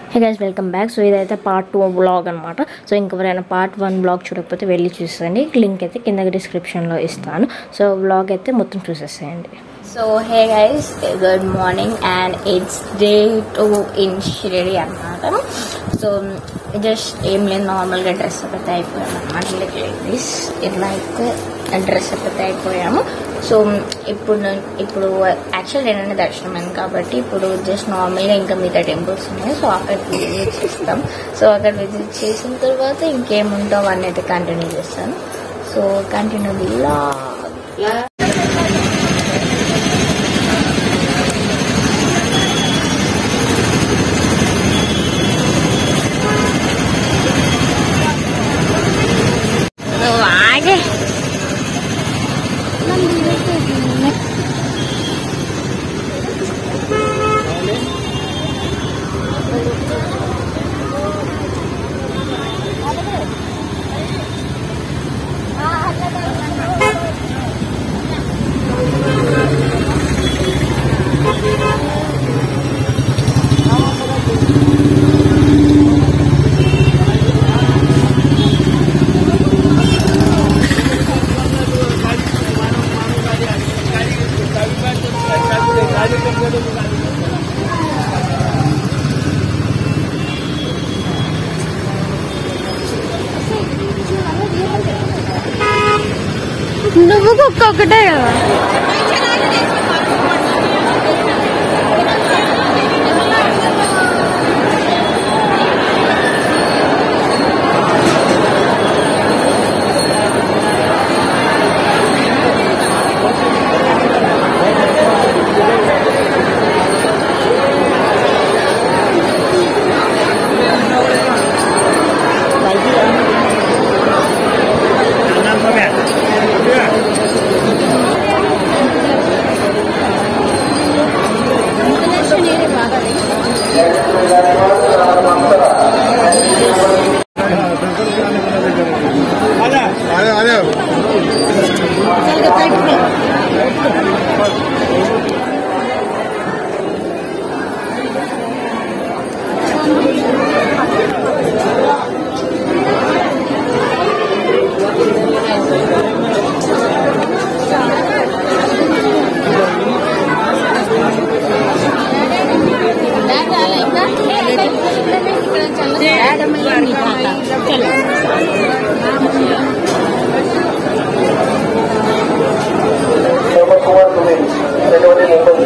హే guys welcome back so ఇదైతే part two blog అనమాట so ఇంకెవరైనా పార్ట్ వన్ బ్లాగ్ చూడకపోతే వెళ్ళి చూసేయండి లింక్ అయితే కింద డిస్క్రిప్షన్లో ఇస్తాను సో బ్లాగ్ అయితే మొత్తం చూసేసేయండి so hey guys good morning and it's day two in Shirdi అనమాట సో జస్ట్ ఏం లేదు నార్మల్గా డ్రెస్ అప్ అయితే అయిపోయాము అనమాట లైక్ లైక్ దిస్ ఇట్లా అయితే డ్రెస్ అప్ అయితే అయిపోయాము సో ఇప్పుడు నేను- ఇప్పుడు యాక్చువల్ నేనంటే దర్శనం అయింది కాబట్టి ఇప్పుడు జస్ట్ నార్మల్గా ఇంకా మిగతా టెంపుల్స్ ఉన్నాయి సో అక్కడికి విజిట్ చేస్తాం సో అక్కడ విజిట్ చేసిన తర్వాత ఇంకేముంటావు అవన్నీ అయితే కంటిన్యూ చేస్తాను సో కంటిన్యూ బిల్లా నువ్వు ఆగే నువ్వు కుక్క ఒకటే కదా అదే అదే कुमार तुम्हें railway Mumbai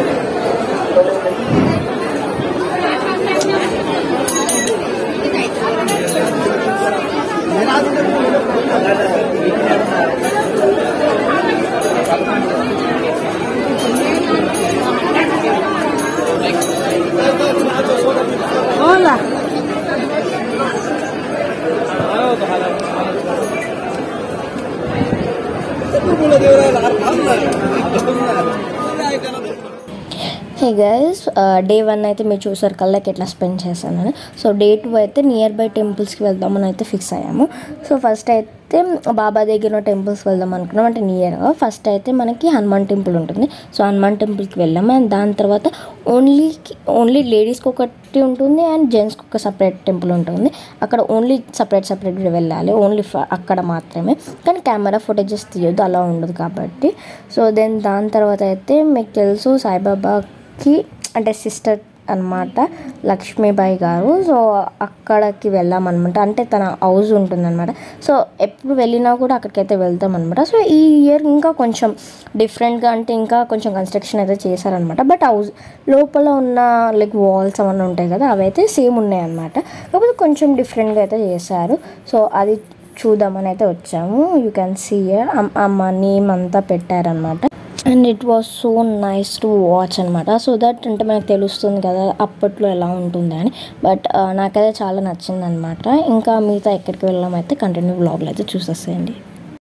hey guys day one అయితే మీరు చూసారు కళ్ళకి ఎట్లా స్పెండ్ చేశానని సో డే టూ అయితే నియర్ బై టెంపుల్స్కి వెళ్దామని అయితే ఫిక్స్ అయ్యాము సో ఫస్ట్ అయితే బాబా దగ్గర ఉన్న టెంపుల్స్ వెళ్దాం అనుకున్నాం అంటే నియర్గా ఫస్ట్ అయితే మనకి హనుమాన్ టెంపుల్ ఉంటుంది సో హనుమాన్ టెంపుల్కి వెళ్ళాము అండ్ దాని తర్వాత ఓన్లీ ఓన్లీ లేడీస్కి ఒకటి ఉంటుంది అండ్ జెంట్స్కి ఒక సపరేట్ టెంపుల్ ఉంటుంది అక్కడ ఓన్లీ సపరేట్ సపరేట్ వెళ్ళాలి ఓన్లీ అక్కడ మాత్రమే కానీ కెమెరా ఫుటేజెస్ తీయొద్దు అలా ఉండదు కాబట్టి సో దెన్ దాని తర్వాత అయితే మీకు తెలుసు సాయిబాబాకి అంటే సిస్టర్ అన్నమాట లక్ష్మీబాయి గారు సో అక్కడికి వెళ్ళామన్నమాట అంటే తన హౌస్ ఉంటుందన్నమాట సో ఎప్పుడు వెళ్ళినా కూడా అక్కడికైతే వెళ్తాం అనమాట సో ఈ ఇయర్ ఇంకా కొంచెం డిఫరెంట్గా అంటే ఇంకా కొంచెం కన్స్ట్రక్షన్ అయితే చేశారనమాట బట్ హౌస్ లోపల ఉన్న లైక్ వాల్స్ అవన్నీ ఉంటాయి కదా అవి అయితే సేమ్ ఉన్నాయి అనమాట కాకపోతే కొంచెం డిఫరెంట్గా అయితే చేశారు సో అది చూద్దామని అయితే వచ్చాము యూ క్యాన్ సీ అమ్మ నేమ్ అంతా పెట్టారనమాట and it was so nice to watch అనమాట సో దట్ అంటే మనకు తెలుస్తుంది కదా అప్పట్లో ఎలా ఉంటుంది అని బట్ నాకైతే చాలా నచ్చింది అనమాట ఇంకా మిగతా ఎక్కడికి వెళ్ళాం అయితే కంటిన్యూ బ్లాగ్లో అయితే చూసేసేయండి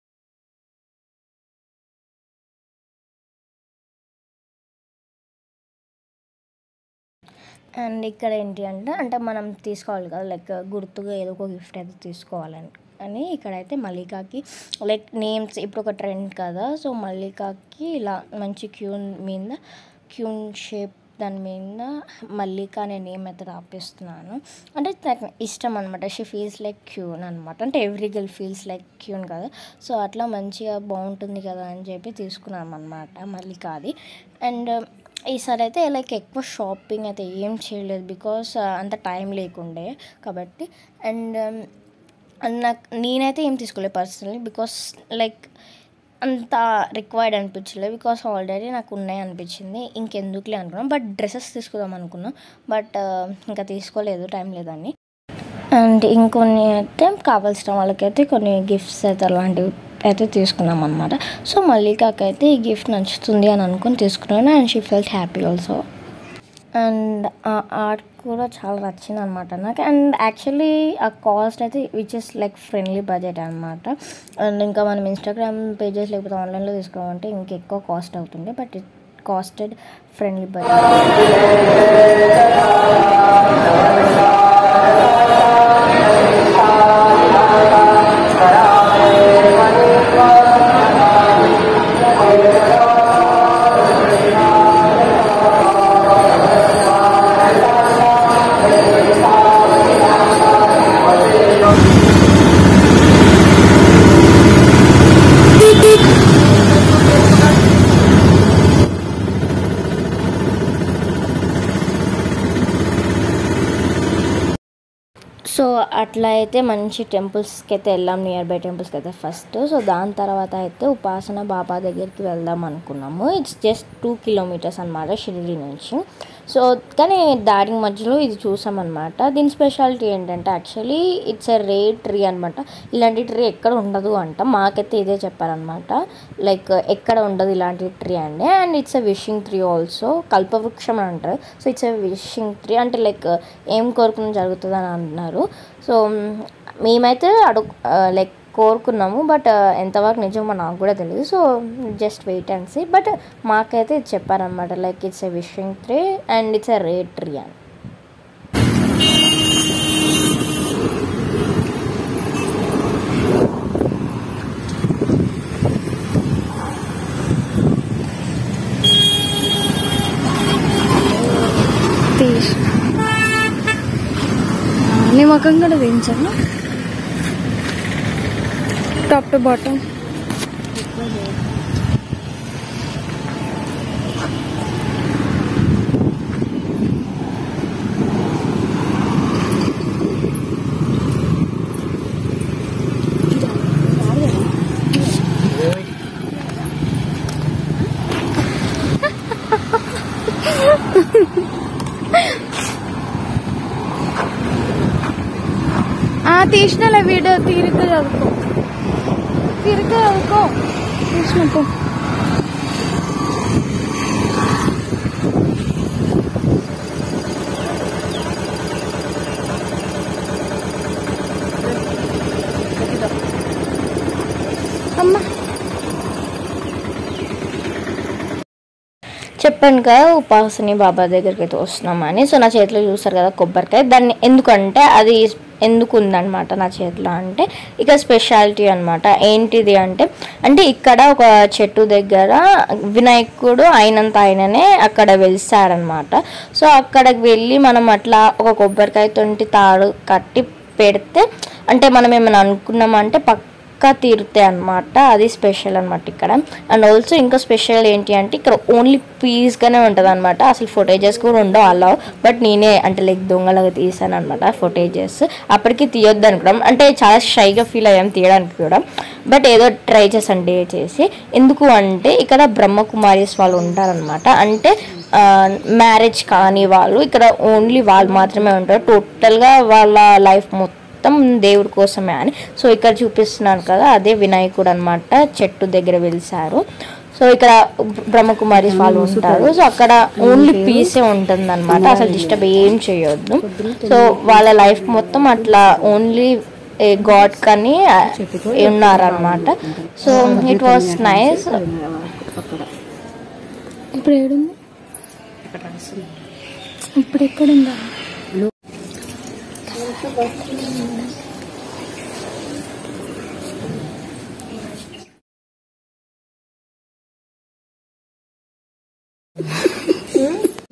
అండ్ ఇక్కడ ఏంటి అంటే అంటే మనం తీసుకోవాలి కదా లైక్ గుర్తుగా ఏదో ఒక గిఫ్ట్ అయితే తీసుకోవాలని అని ఇక్కడైతే మల్లికాకి లైక్ నేమ్స్ ఇప్పుడు ఒక ట్రెండ్ కదా సో మల్లికాకి ఇలా మంచి క్యూన్ మీద క్యూన్ షేప్ దాని మీద మల్లిక అనే నేమ్ అయితే రాపిస్తున్నాను అంటే నాకు ఇష్టం అనమాట షీ ఫీల్స్ లైక్ క్యూన్ అనమాట అంటే every girl feels like queen కదా సో అట్లా మంచిగా బాగుంటుంది కదా అని చెప్పి తీసుకున్నాం అనమాట మల్లిక అది అండ్ ఈసారి అయితే లైక్ ఎక్కువ షాపింగ్ అయితే ఏం చేయలేదు బికాస్ అంత టైం లేకుండే కాబట్టి అండ్ నాకు నేనైతే ఏం తీసుకోలేదు పర్సనలీ బికాస్ లైక్ అంత రిక్వైర్డ్ అనిపించలేదు బికాస్ ఆల్రెడీ నాకు ఉన్నాయి అనిపించింది ఇంకెందుకులే అనుకున్నాం బట్ డ్రెస్సెస్ తీసుకుందాం అనుకున్నాం బట్ ఇంకా తీసుకోలేదు టైం లేదని అండ్ ఇంకొన్ని అయితే కావాల్సిన వాళ్ళకైతే కొన్ని గిఫ్ట్స్ అయితే అలాంటివి అయితే తీసుకున్నాం అనమాట సో మల్లికాకైతే ఈ గిఫ్ట్ నచ్చుతుంది అని అనుకుని తీసుకున్నాను and she felt happy also and ఆ ఆర్ట్ కూడా చాలా నచ్చింది అనమాట నాకు అండ్ యాక్చువల్లీ ఆ కాస్ట్ అయితే which is like friendly budget అనమాట అండ్ ఇంకా మనం ఇన్స్టాగ్రామ్ పేజెస్ లేకపోతే ఆన్లైన్లో తీసుకోవాలంటే ఇంకా ఎక్కువ కాస్ట్ అవుతుంది but it costed friendly budget so అట్లా అయితే మంచి టెంపుల్స్కి అయితే వెళ్ళాం నియర్ బై టెంపుల్స్కి అయితే ఫస్ట్ సో దాని తర్వాత అయితే ఉపాసన బాబా దగ్గరికి వెళ్దాం అనుకున్నాము ఇట్స్ జస్ట్ టూ కిలోమీటర్స్ అనమాట షిరిడి నుంచి సో కానీ దారి మధ్యలో ఇది చూసామన్నమాట దీని స్పెషాలిటీ ఏంటంటే actually it's a rare tree అనమాట ఇలాంటి ట్రీ ఎక్కడ ఉండదు అంట మాకైతే ఇదే చెప్పారనమాట లైక్ ఎక్కడ ఉండదు ఇలాంటి ట్రీ అండి and it's a wishing tree also కల్పవృక్షం అని అంటారు so it's a wishing tree అంటే లైక్ ఏం కోరుకుని జరుగుతుంది అని అంటున్నారు సో మేమైతే అడుగు లైక్ కోరుకున్నాము బట్ ఎంతవరకు నిజమో నాకు కూడా తెలియదు so just wait and see but మాకైతే ఇది చెప్పారనమాట like it's a wishing tree and it's a rare tree అని తీసి నీ ముఖం కూడా వేయించాను టాప్ టు బాటమ్ తీసిన వీడియో తీరిక చదువుకో తీరిక చదువుకో తీసినట్టు అమ్మా చెప్పాను కదా ఉపాసని బాబా దగ్గరికి అయితే వస్తున్నామని సో నా చేతిలో చూస్తారు కదా కొబ్బరికాయ దాన్ని ఎందుకంటే అది ఎందుకు ఉందన్నమాట నా చేతిలో అంటే ఇక స్పెషాలిటీ అనమాట ఏంటిది అంటే అంటే ఇక్కడ ఒక చెట్టు దగ్గర వినాయకుడు అయినంత ఆయననే అక్కడ వెలిసాడనమాట సో అక్కడికి వెళ్ళి మనం అట్లా ఒక కొబ్బరికాయ తొంటి తాడు కట్టి పెడితే అంటే మనం ఏమైనా అనుకున్నామంటే పక్క పక్కా తీరుతాయి అనమాట అది స్పెషల్ అనమాట ఇక్కడ అండ్ ఆల్సో ఇంకా స్పెషల్ ఏంటి అంటే ఇక్కడ ఓన్లీ పీస్గానే ఉంటుంది అనమాట అసలు ఫొటేజెస్ కూడా ఉండవు అలా బట్ నేనే అంటే లైక్ దొంగలాగా తీసాను అనమాట ఫొటేజెస్ అప్పటికి తీయొద్దు అనుకున్నాం అంటే చాలా షైగా ఫీల్ అయ్యాం తీయడానికి కూడా బట్ ఏదో ట్రై చేసాను డే చేసి ఎందుకు అంటే ఇక్కడ బ్రహ్మకుమారీస్ వాళ్ళు ఉంటారనమాట అంటే మ్యారేజ్ కాని వాళ్ళు ఇక్కడ ఓన్లీ వాళ్ళు మాత్రమే ఉంటారు టోటల్గా వాళ్ళ లైఫ్ మొత్తం మొత్తం దేవుడి కోసమే అని సో ఇక్కడ చూపిస్తున్నాను కదా అదే వినాయకుడు అనమాట చెట్టు దగ్గర వెలిసారు సో ఇక్కడ బ్రహ్మకుమారి వాళ్ళు ఉంటారు సో అక్కడ ఓన్లీ పీసే ఉంటుంది అనమాట అసలు డిస్టర్బ్ ఏం చేయొద్దు సో వాళ్ళ లైఫ్ మొత్తం అట్లా ఓన్లీ గాడ్ కని ఉన్నారనమాట సో ఇట్ వాస్ నైస్ ఇప్పుడు ఏడుంది ఇప్పుడు ఎక్కడుందా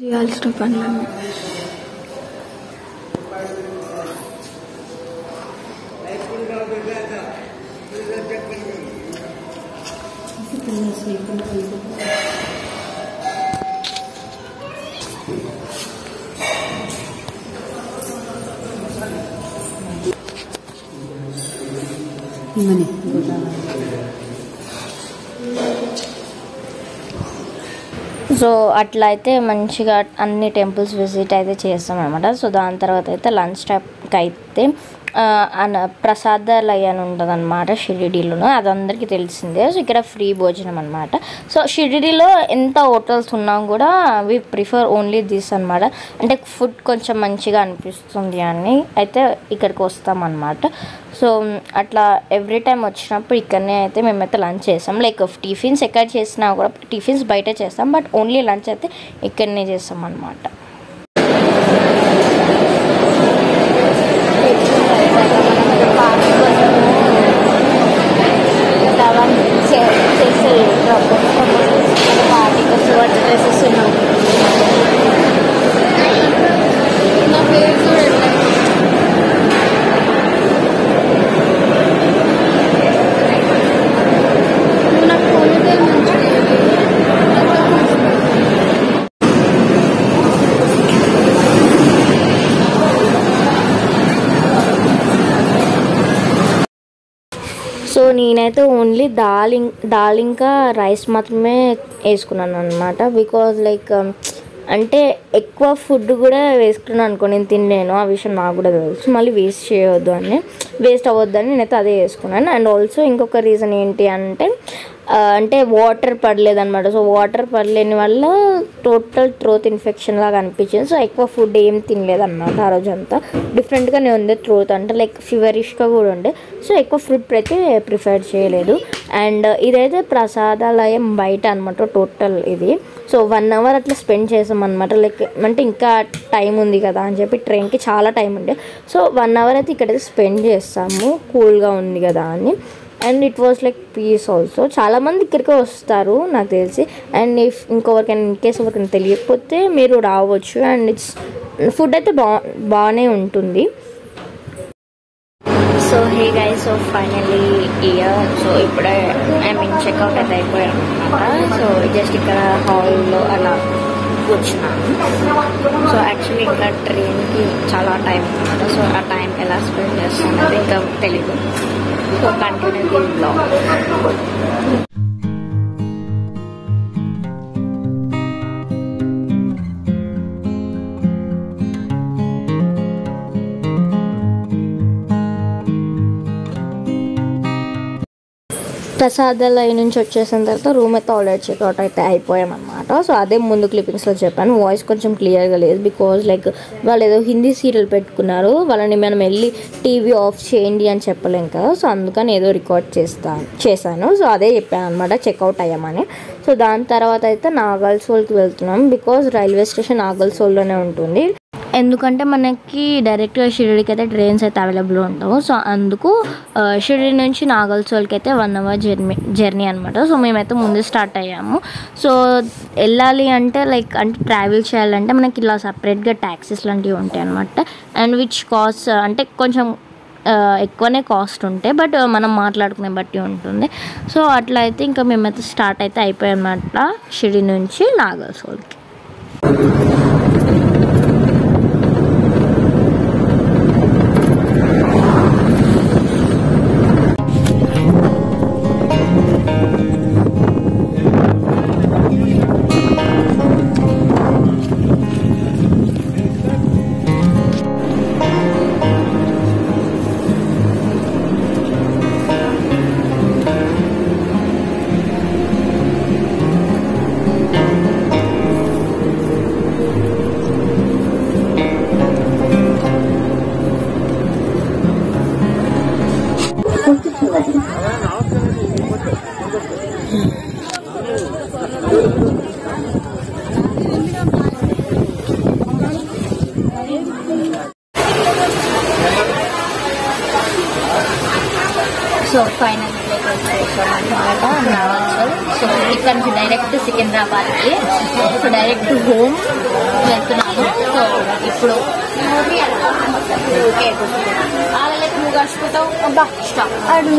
చేయాల్సిన పనులన్నీ సో అట్లా అయితే మంచిగా అన్ని టెంపుల్స్ విజిట్ అయితే చేస్తాం అనమాట సో దాని తర్వాత అయితే లంచ్ టైంకి అయితే ఆ, అన్న ప్రసాదాలయ అని ఉంటుంది అనమాట షిరిడీలోను అది అందరికీ తెలిసిందే సో ఇక్కడ ఫ్రీ భోజనం అనమాట సో షిరిడీలో ఎంత హోటల్స్ ఉన్నా కూడా వి ప్రిఫర్ ఓన్లీ దిస్ అనమాట అంటే ఫుడ్ కొంచెం మంచిగా అనిపిస్తుంది అని అయితే ఇక్కడికి వస్తామన్నమాట సో అట్లా ఎవ్రీ టైం వచ్చినప్పుడు ఇక్కడనే అయితే మేమైతే లంచ్ చేస్తాం లైక్ టిఫిన్స్ ఎక్కడ చేసినా కూడా టిఫిన్స్ బయట చేస్తాం బట్ ఓన్లీ లంచ్ అయితే ఇక్కడనే చేస్తాం అనమాట డ్రెస్సెస్ ఉన్నాం నా పేరు చూడండి నువ్వు నాకు ఫోన్ పేరు మంచిగా సో నేనైతే ఓన్లీ దాల్ ఇం- దాల్ ఇంకా రైస్ మాత్రమే వేసుకున్నాను అనమాట బికాజ్ లైక్ అంటే ఎక్కువ ఫుడ్ కూడా వేసుకున్నాను అనుకో నేను తినలేను ఆ విషయం నాకు కూడా తెలుసు మళ్ళీ వేస్ట్ చేయవద్దు అని వేస్ట్ అవ్వద్దు అని నేనైతే అదే వేసుకున్నాను అండ్ ఆల్సో ఇంకొక రీజన్ ఏంటి అంటే ఆ, అంటే వాటర్ పడలేదు అనమాట సో వాటర్ పడలేని వల్ల టోటల్ త్రోత్ ఇన్ఫెక్షన్ లాగా అనిపించింది సో ఎక్కువ ఫుడ్ ఏం తినలేదు అనమాట ఆ రోజు అంతా డిఫరెంట్గానే ఉంది త్రోత్ అంటే లైక్ ఫీవరిష్గా కూడా ఉండే సో ఎక్కువ ఫుడ్ అయితే ప్రిఫర్ చేయలేదు అండ్ ఇదైతే ప్రసాదాలయం బయట అనమాట టోటల్ ఇది సో వన్ అవర్ అట్లా స్పెండ్ చేసాం అనమాట లైక్ అంటే ఇంకా టైం ఉంది కదా అని చెప్పి ట్రైన్కి చాలా టైం ఉండే సో వన్ అవర్ అయితే ఇక్కడైతే స్పెండ్ చేస్తాము కూల్గా ఉంది కదా అని and it was like peace also చాలామంది ఇక్కడికే వస్తారు నాకు తెలిసి అండ్ ఇఫ్ ఇంకొకరికైనా ఇన్ కేస్ ఎవరికైనా తెలియకపోతే మీరు రావచ్చు అండ్ ఇట్స్ ఫుడ్ అయితే బా బాగానే ఉంటుంది so hey guy so finally here so ఇప్పుడే ఐ మీన్ చెక్అవుట్ అయితే అయిపోయాను అనమాట సో జస్ట్ ఇక్కడ హాల్లో అలా కూర్చున్నాను సో యాక్చువల్లీ ఇంకా ట్రైన్కి చాలా టైం అనమాట సో ఆ టైం ఎలా స్పెండ్ చేస్తానది ఇంకా తెలీదు so continue the blog Prasadalaya నుంచి వచ్చేసిన తర్వాత రూమ్ అయితే ఆల్రెడీ చెక్అవుట్ అయితే అయిపోయామన్నమాట సో అదే ముందు క్లిప్పింగ్స్లో చెప్పాను వాయిస్ కొంచెం క్లియర్గా లేదు బికాజ్ లైక్ వాళ్ళు ఏదో హిందీ సీరియల్ పెట్టుకున్నారు వాళ్ళని మనం వెళ్ళి టీవీ ఆఫ్ చేయండి అని చెప్పలేం కదా సో అందుకని ఏదో రికార్డ్ చేస్తాను చేశాను సో అదే చెప్పాను అనమాట చెక్అవుట్ అయ్యామని సో దాని తర్వాత అయితే నాగల్సోల్కి వెళ్తున్నాం బికాజ్ రైల్వే స్టేషన్ నాగల్సోల్లోనే ఉంటుంది ఎందుకంటే మనకి డైరెక్ట్గా షిరిడికి అయితే ట్రైన్స్ అయితే అవైలబుల్ ఉంటావు సో అందుకు ఆ, షిరిడి నుంచి నాగల్సోల్కి అయితే వన్ అవర్ జర్నీ జర్నీ అనమాట సో మేమైతే ముందు స్టార్ట్ అయ్యాము సో వెళ్ళాలి అంటే లైక్ అంటే ట్రావెల్ చేయాలంటే మనకి ఇలా సపరేట్గా ట్యాక్సీస్ లాంటివి ఉంటాయి అనమాట అండ్ విచ్ కాస్ట్ అంటే కొంచెం ఆ, ఎక్కువనే కాస్ట్ ఉంటాయి బట్ మనం మాట్లాడుకునే బట్టి ఉంటుంది సో అట్లా అయితే ఇంకా మేమైతే స్టార్ట్ అయితే అయిపోయామన్నమాట షిరిడి నుంచి నాగల్సోల్కి సో ఫైనల్ లైక్ సో ఇక్కడ నుంచి డైరెక్ట్ సికింద్రాబాద్కి సో డైరెక్ట్ హోమ్ వెళ్తున్నాము సో ఇప్పుడు ఆగలేక నువ్వు గడుచుకుంటావు అబ్బా స్టాప్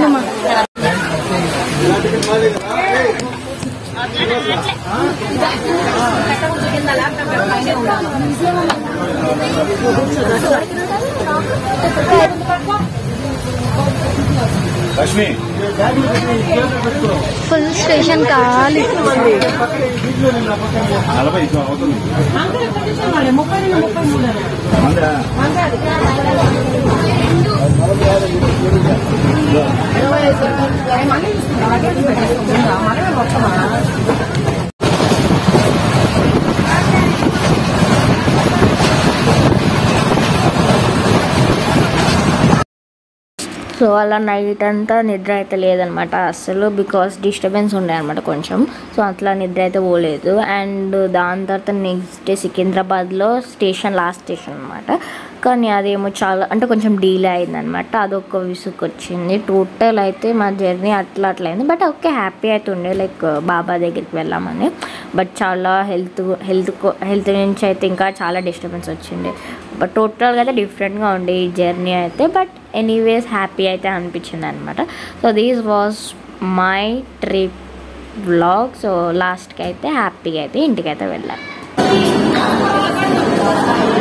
లక్ష్మి ఫుల్ స్టేషన్ కావాలి నలభై ఇదిగో అవుతుంది మందా? సో అలా నైట్ అంతా నిద్ర అయితే లేదనమాట అస్సలు బికాస్ డిస్టర్బెన్స్ ఉండే అనమాట కొంచెం సో అట్లా నిద్ర అయితే పోలేదు అండ్ దాని తర్వాత నెక్స్ట్ డే సికింద్రాబాద్లో స్టేషన్ లాస్ట్ స్టేషన్ అనమాట కానీ అదేమో చాలా అంటే కొంచెం డీలే అయిందనమాట అదొక విసుగు వచ్చింది టోటల్ అయితే మా జర్నీ అట్లా అట్లా అయింది బట్ ఓకే హ్యాపీ అయితే ఉండే లైక్ బాబా దగ్గరికి వెళ్ళామని బట్ చాలా హెల్త్ హెల్త్ హెల్త్ నుంచి అయితే ఇంకా చాలా డిస్టర్బెన్స్ వచ్చిండే బట్ టోటల్గా అయితే డిఫరెంట్గా ఉండే ఈ జర్నీ అయితే బట్ ఎనీవేస్ హ్యాపీ అయితే అనిపించింది అనమాట so these was my trip vlog so లాస్ట్కి అయితే హ్యాపీగా అయితే ఇంటికైతే వెళ్ళాను